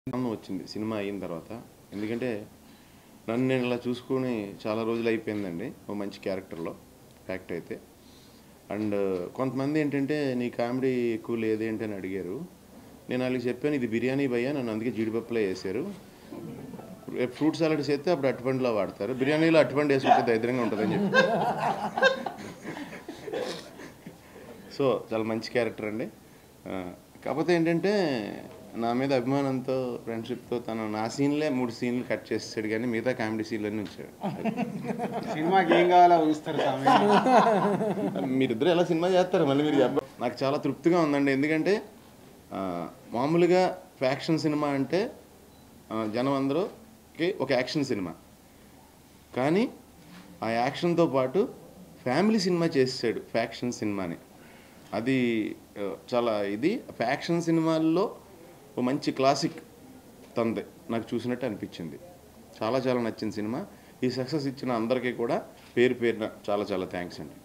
ఆనందం వచ్చింది సినిమా అయిన తర్వాత ఎందుకంటే నన్ను నేను ఇలా చూసుకొని చాలా రోజులు అయిపోయిందండి ఓ మంచి క్యారెక్టర్లో ఫ్యాక్ట్ అయితే అండ్ కొంతమంది ఏంటంటే నీ కామెడీ ఎక్కువ లేదేంటి అని అడిగారు నేను వాళ్ళకి చెప్పాను ఇది బిర్యానీ భయ్యా నన్ను అందుకే జీడిపప్పులో వేసారు రేపు ఫ్రూట్ సాలడ్స్ అయితే అప్పుడు అటువంటి వాడతారు బిర్యానీలో అటువంటి వేసుకుంటే దరిద్రంగా ఉంటుందని చెప్పి సో చాలా మంచి క్యారెక్టర్ అండి ఆ, కాకపోతే ఏంటంటే నా మీద అభిమానంతో ఫ్రెండ్షిప్తో తను నా సీన్లే మూడు సీన్లు కట్ చేసాడు కానీ మిగతా కామెడీ సీన్లన్నీ ఉంచాడు సినిమాకి ఏం కావాలో ఉంచుతారు స్వామి మీరిద్దరు ఎలా సినిమా చేస్తారు మళ్ళీ మీరు చెప్ప నాకు చాలా తృప్తిగా ఉందండి ఎందుకంటే ఆ, మామూలుగా ఫ్యాక్షన్ సినిమా అంటే ఆ, జనం అందరూకి ఒక యాక్షన్ సినిమా కానీ ఆ యాక్షన్తో పాటు ఫ్యామిలీ సినిమా చేసాడు ఫ్యాక్షన్ సినిమాని అది ఆ, చాలా ఇది ఫ్యాక్షన్ సినిమాల్లో ఓ మంచి క్లాసిక్ తందే నాకు చూసినట్టు అనిపించింది చాలా చాలా నచ్చిన సినిమా ఈ సక్సెస్ ఇచ్చిన అందరికీ కూడా పేరు పేరున చాలా చాలా థ్యాంక్స్ అండి